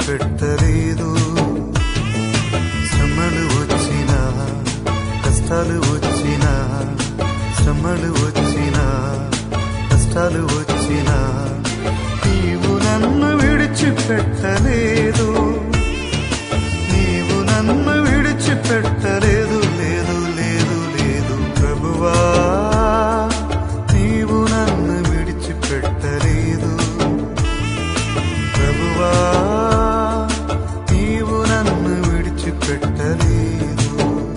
విడిచిపెట్టలేదు శ్రమలు వచ్చినా కష్టాలు వచ్చినా శ్రమలు వచ్చినా కష్టాలు వచ్చినా నీవు నన్ను విడిచిపెట్టలేదు నీవు నన్ను విడిచిపెట్టలేదు లేదు లేదు లేదు ప్రభువా నీవు నన్ను విడిచిపెట్టలేదు ప్రభువా నీవు నన్ను విడిచిపెట్టలేదు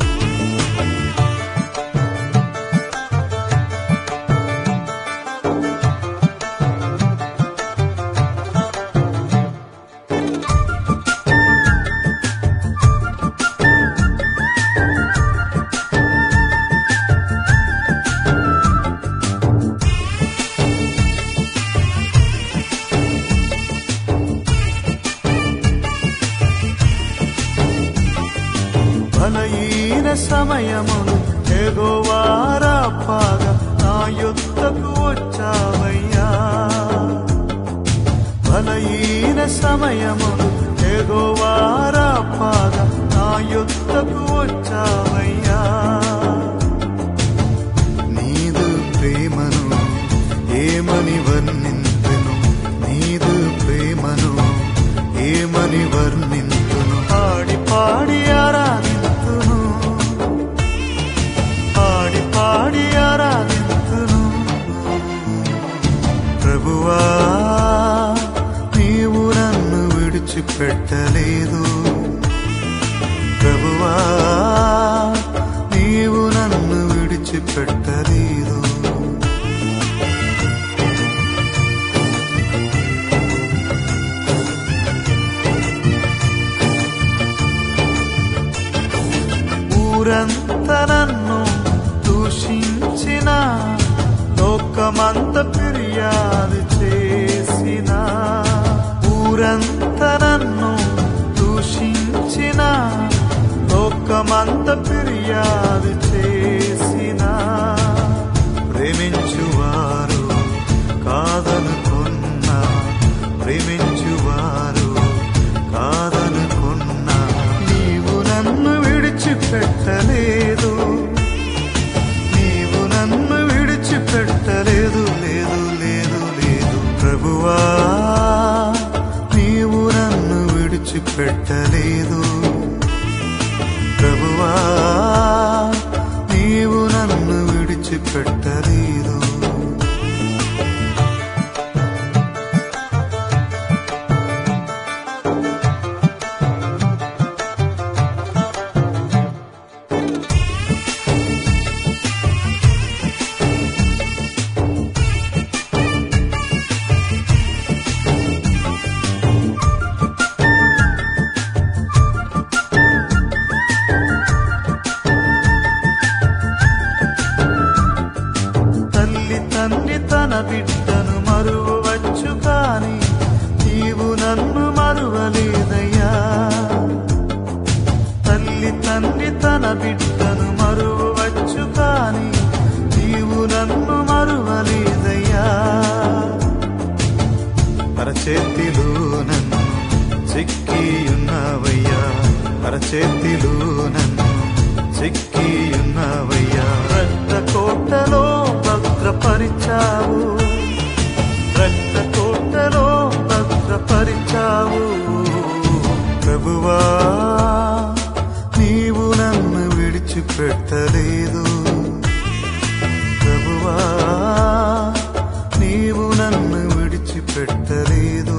బలహీన సమయమును ఎగోవారాపాగా నా యుద్ధకు వచ్చావయ్యా బలహీన సమయమును ఎగోవారాపాగా నా యుద్ధకు వచ్చావయ్యా నీదు ప్రేమను ఏమని వర్ణింతును నీదు ప్రేమను ఏమని వర్ణింతును పాడి పాడి ఆరాధింతును పాడి పాడి ఆరాధింతును ప్రభువా నీవు నన్ను విడిచిపెట్టలేదు ప్రభువా నీవు నన్ను విడిచిపెట్టలేదు ఊరంత నన్ను దూషించిన లోకమంత ఫిర్యాదు చేసిన ఊరంత నన్ను దూషించిన లోకమంత ఫిర్యాదు చేసిన ప్రేమించువారు కాదనుకున్నా ప్రేమించువారు కాదనుకున్నా నీవు నన్ను విడిచిపెట్టలేదు నీవు నన్ను విడిచిపెట్టలేదు లేదు లేదు లేదు ప్రభువా నీవు నన్ను విడిచిపెట్టలేదు ప్రభువా నీవు నన్ను విడిచిపెట్టలేదు తల్లి తండ్రి తన బిడ్డను మరువవచ్చు కాని నీవు నన్ను మరువలేదయ్యా తల్లి తండ్రి తన బిడ్డను మరువవచ్చు కాని నీవు నన్ను మరువలేదయ్యా అరచేతిలో నన్ను చిక్కి ఉన్నావయ్యా అరచేతిలో నన్ను చిక్కి ఉన్నావయ్యా రక్త కోటలో భద్రపరిచావు రక్త కోటలో భద్రపరిచావు ప్రభువా నీవు నన్ను విడిచిపెట్టలేదు ప్రభువా నీవు నన్ను విడిచిపెట్టలేదు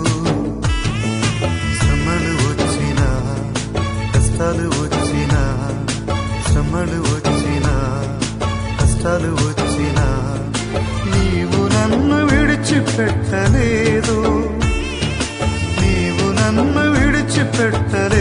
శ్రమలు వచ్చినా కష్టాలు వచ్చినా శ్రమలు వచ్చినా కష్టాలు వచ్చినా నీవు నన్ను విడిచిపెట్టలేదు నీవు నన్ను విడిచిపెట్టలేదు